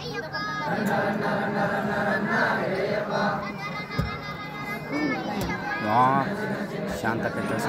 No ಶಾಂತ ಕಟ್ಟೆ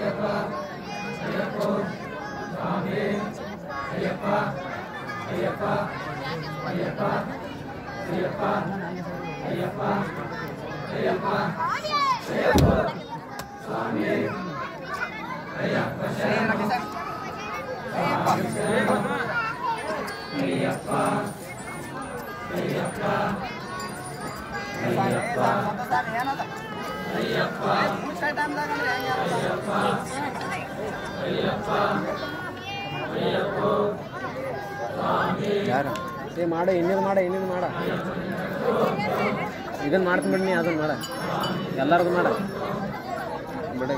ಯಾರು ಏ ಮಾಡ ಇನ್ನೇನು ಮಾಡ ಇನ್ನೇನು ಮಾಡ ಇದನ್ನ ಮಾಡ್ತೀನಿ ಬಿಡಿ ನೀ ಅದನ್ನ ಮಾಡ ಎಲ್ಲಾರ್ದು ಮಾಡ ಬಿಡ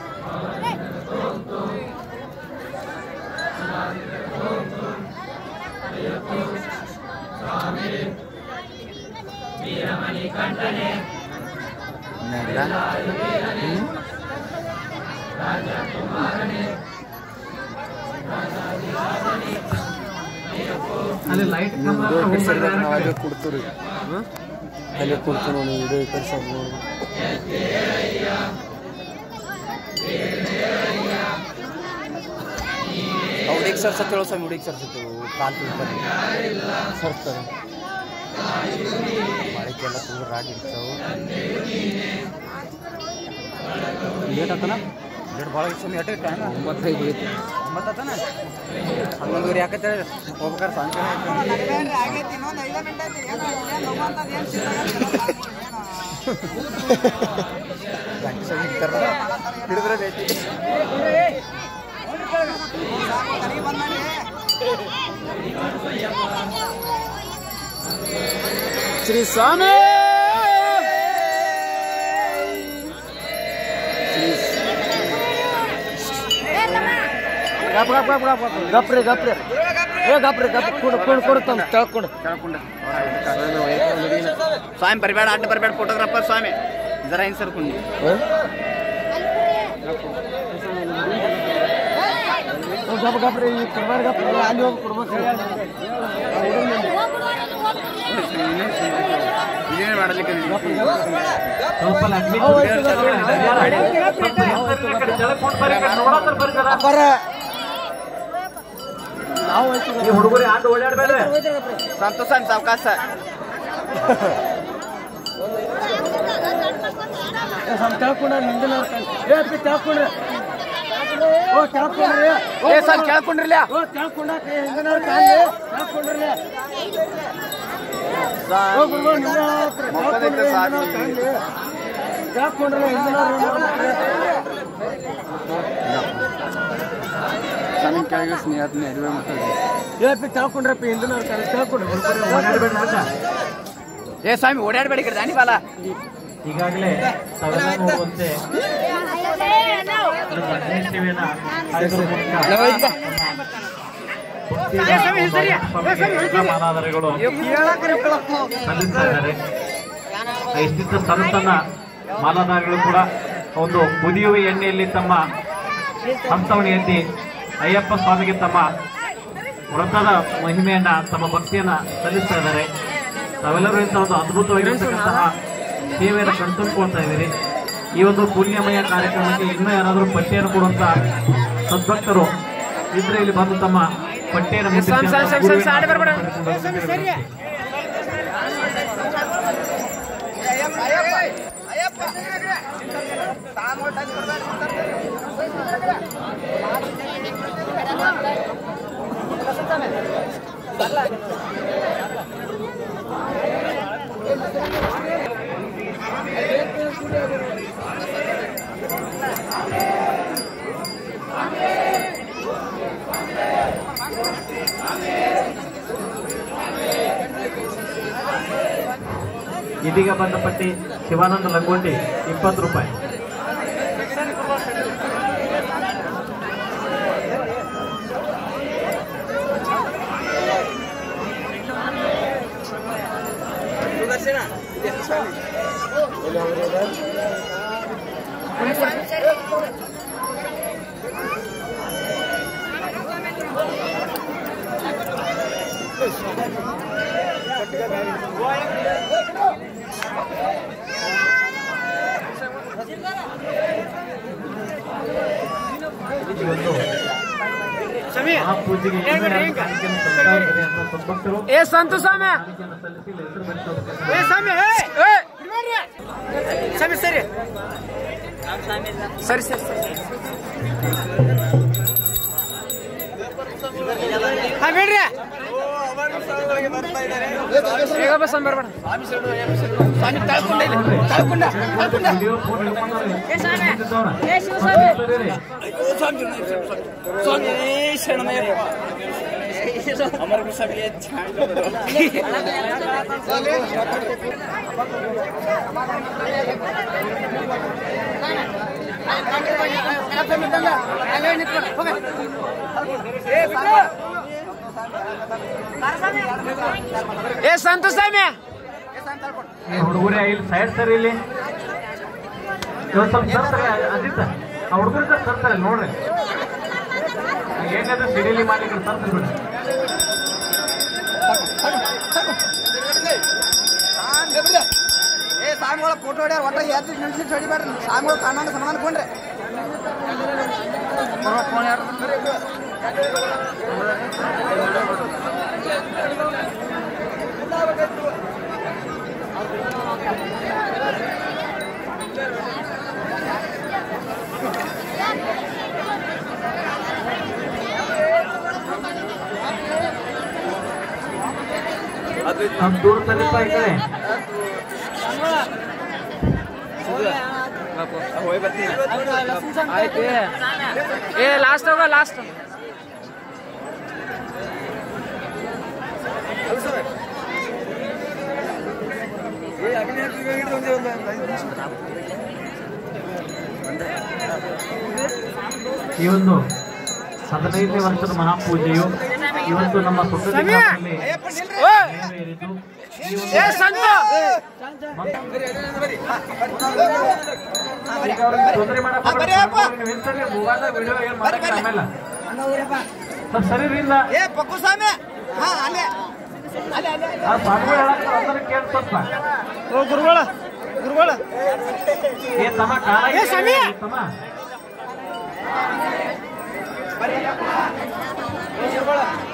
ನಡ್ದ ಅಲ್ಲಿ ಲೈಟ್ ನಾವು ಅಲ್ಲೇ ಕೊಡ್ತೀವಿ ಅಲ್ಲೇ ಕೊಡ್ತೀವಿ ನೋಡಿ ವಿಡಿಯೋ ಕಳ್ಸೋದು ನೋಡಿ ಹುಡುಗಿ ಸರ್ಸತ್ತೇಳು ಸ್ವಾಮಿ ಹುಡುಗಿ ಸರ್ಸತ್ತೇಳು ಕಾಲು ತಿಳ್ತಾರೆ ಸರ್ತಾರೆ ಮಳೆಗೆಲ್ಲ ತುಂಬ ರಾಡಿ ಇರ್ತಾವೆ ಲೇಟ್ ಆತನ ಲೇಟ್ ಭಾಳ ಸ್ವಾಮಿ ಎಟ್ಟೆ ಟೈಮ್ ಒಂಬತ್ತೈದು ಐತಿ ಒಂಬತ್ತು ಆತನ ಹನ್ನೊಂದುವರೆ ಯಾಕತ್ತೆ ಹೋಗ್ಬೇಕಾರೆ ಸಾಯಂಕಾಲ ಹಿಡಿದ್ರೆ ಬೇಟಿ ಶ್ರೀ ಸ್ವಾಮಿ ಗಪ್ ಗಪ್ ಗಪ್ ಗಪ್ ಗಪ್ರಿ ಗಪ್ರಿ ಏ ಗಪ್ರಿ ಗಪ್ ಕೊಡು ಕೊಡು ಕೊಡುತ್ತಾನ ತಿಳ್ಕೊಂಡು ತಿಳ್ಕೊಂಡು ಸ್ವಾಮಿ ಬರಬೇಡ ಅಡ್ಡ ಬರಬೇಡ ಫೋಟೋಗ್ರಾಫರ್ ಸ್ವಾಮಿ ಜರ ಹಿಂಗೆ ಸರ್ಕೊಂಡು ಗಪ್ ಗಪ್ರಿ ಈ ಕೊಡ್ಬಾರ ಗಪ್ರಿ ಅಲ್ಲಿ ಹೋಗಿ ಕೊಡ್ಬೇಕು ಇದೇನು ಮಾಡಲಿಕ್ಕೆ ಸ್ವಲ್ಪ ಲಕ್ಷ್ಮಿ ಅಪ್ಪರ ನಾವು ಹೋಯ್ತೀವಿ ಈ ಹುಡುಗರು ಆಟ ಓಡಾಡ್ಬೇಡ ಸಂತೋಷ ಸಾವಕಾಶ ಕೇಳ್ಕೊಂಡ್ರೆ ನಿಂದಿನ ಏ ಅಪ್ಪಿ ಕೇಳ್ಕೊಂಡ್ರೆ ಓ ಕೇಳ್ಕೊಂಡ್ರಿ ಏ ಸರ್ ಕೇಳ್ಕೊಂಡ್ರಲ್ಲ ಓ ಕೇಳ್ಕೊಂಡಾಕ ಹಿಂದಿನ ಕಾಲಿ ಕೇಳ್ಕೊಂಡ್ರಲ್ಲ ಓ ಗುರು ನಿನ್ನ ಕೇಳ್ಕೊಂಡ್ರಲ್ಲ ಹಿಂದಿನ ಸ್ವಾಮಿ ಕೆಳಗೆ ಸ್ನೇಹಿತನ ಅರಿವೆ ಮಾಡ್ತಾರೆ ಏ ಅಪ್ಪಿ ಕೇಳ್ಕೊಂಡ್ರಪ್ಪ ಹಿಂದಿನ ಕಾಲಿ ಕೇಳ್ಕೊಂಡ್ರಿ ಓಡಾಡ್ಬೇಡ ಅಂತ ಏ ಸ್ವಾಮಿ ಓಡಾಡ್ಬೇಡಿ ಕಡೆ ದಾನಿ ಬಾಲ ಈಗಾಗಲೇ ತಾವೆಲ್ಲ ನೋಡುವಂತೆ ನಮ್ಮ ಅಧ್ಯಕ್ಷ ಟಿವಿಯನ್ನ ಆಯೋಗದ ಮೂಲಕ ಎಲ್ಲ ಮಾಲಾಧಾರಿಗಳು ಸಲ್ಲಿಸ್ತಾ ಇದ್ದಾರೆ ಇಷ್ಟಿದ್ದ ಸಣ್ಣ ಸಣ್ಣ ಮಾಲಾಧಾರಿಗಳು ಕೂಡ ಒಂದು ಕುದಿಯುವ ಎಣ್ಣೆಯಲ್ಲಿ ತಮ್ಮ ಹಸ್ತವಣಿ ಎತ್ತಿ ಅಯ್ಯಪ್ಪ ಸ್ವಾಮಿಗೆ ತಮ್ಮ ವ್ರತದ ಮಹಿಮೆಯನ್ನ ತಮ್ಮ ಭಕ್ತಿಯನ್ನ ಸಲ್ಲಿಸ್ತಾ ಇದ್ದಾರೆ ತಾವೆಲ್ಲರೂ ಇಂಥ ಒಂದು ಅದ್ಭುತವಾಗಿರ್ತಕ್ಕಂತಹ ಸೇವೆಯನ್ನು ಕಣ್ತುಂಬ್ಕೊಳ್ತಾ ಇದ್ದೀರಿ ಈ ಒಂದು ಪುಣ್ಯಮಯ ಕಾರ್ಯಕ್ರಮಕ್ಕೆ ಇನ್ನೂ ಯಾರಾದರೂ ಪಟ್ಟಿಯನ್ನು ಕೊಡುವಂತ ಸದ್ಭಕ್ತರು ಇದ್ರೆ ಇಲ್ಲಿ ಬಂದು ತಮ್ಮ ಪಟ್ಟಿಯನ್ನು ಮುಟ್ಟಿಸಿ ಅಂತ ಗುರುವಿನ ಪಡೆದುಕೊಂಡು ಹೋಗಬೇಕು. ಇದೀಗ ಬಂದ ಪಟ್ಟಿ ಶಿವಾನಂದ ಲಂಗೋಟಿ ಇಪ್ಪತ್ತು ರೂಪಾಯಿ ಈ ಒಂದು ಮಹಾಪೂಜೆಗೆ ಇನ್ನೂ ಕಾಣಿಕೆಯನ್ನು ಸಲ್ಲಿಸ್ತಾ ಇದ್ದಾರೆ ಅನ್ನೋ ಸಂಭಕ್ತರು ಏ ಸಂತು ಸ್ವಾಮಿ ಕಾಣಿಕೆಯನ್ನು ಸಲ್ಲಿಸಿ ಹೆಸರು ಬೆಳೆಸೋದಕ್ಕೆ ಏ ಸ್ವಾಮಿ ಏ ಏ, ಸ್ವಾಮಿ ಸರಿ ಸರಿ ಸರಿ ಸರಿ ಹಾ ಬಿಡ್ರಿ ಈಗ ಬಸ್ ಬರ್ಬೇಡ ಸ್ವಾಮಿ ತಳ್ಕೊಂಡ ಇಲ್ಲಿ, ತಳ್ಕೊಂಡ ತಳ್ಕೊಂಡ ವಿಡಿಯೋ ಫೋನ್ ಹಿಡ್ಕೊಂಡವ್ರೆ. ನಿಂತಿದ್ದವ್ರೆ. ಸ್ವಾಮಿ ಶರಣಮಯ್ಯಪ್ಪ ಅಮರ ಸ್ವಾಮಿಗೆ ಏ ಸಂತು ಸ್ವಾಮಿ ಏ ಹುಡುಗರೇ ಇಲ್ಲಿ ಸೈಡ್ ಸರಿ ಇಲ್ಲಿ ಇವತ್ತು ಸ್ವಲ್ಪ ತರ್ತಾರೆ ಅಜಿತ್ ಆ ಹುಡುಗರು ತರ್ತಾರೆ ನೋಡ್ರಿ ಏನಾದ್ರು ಸಿಡಿಲಿ ಮಾಡ್ಲಿಕ್ಕೆ ತರ್ತಾರೆ ಬಿಡ್ರಿ ಏ ಸಾಮಿಗಳ ಫೋಟೋ ಹೊಡ್ಯಾರ ಒಟ್ಟ ಎದ್ದು ನಿಲ್ಸಿ ಹೊಡಿಬೇಡ್ರಿ ಸಾಮಿಗಳು ಕಾಣಂಗ ಸಮಾನ ಅನ್ಕೊಂಡ್ರೆ ನಮ್ ದೂರ ತರಿಪ ಈ ಕಡೆ ಆಯ್ತು ಏ ಲಾಸ್ಟ್ ಹೋಗ ಲಾಸ್ಟ್ ಈ ಒಂದು ಹದಿನೈದನೇ ವರ್ಷದ ಮಹಾಪೂಜೆಯು ಇವತ್ತು ನಮ್ಮ ಸುತ್ತದ ಗ್ರಾಮದಲ್ಲಿ ನೆರವೇರಿತು. ಈ ಒಂದು ಏ ಸಂತು ಈಗ ಅವ್ರಿಗೆ ತೊಂದ್ರೆ ಮಾಡಕ್ ಹೋಗ್ಬೇಡಿ. ಅವ್ರಿಗೆ ನಿಂತಲ್ಲಿ ಮೊಬೈಲ್ದಾಗ ವಿಡಿಯೋ ಏನ್ ಮಾಡಕ್ಕೆ ಆಮೇಲೆ ಸ್ವಲ್ಪ ಸರಿ ಇಲ್ಲ ಏ ಪಕ್ಕು ಸ್ವಾಮಿ ಹಾ ಅಲ್ಲೇ ಆ ಸ್ವಾಮಿಗಳು ಹೇಳಕ್ತಾರ ಅದನ್ನ ಕೇಳಿ ಸ್ವಲ್ಪ ಓ ಗುರುಗಳ ಗುರುಗಳ ಏ ತಮ್ಮ ಕಾಲ ಏ ಸ್ವಾಮಿ! ತಮ್ಮ ಏ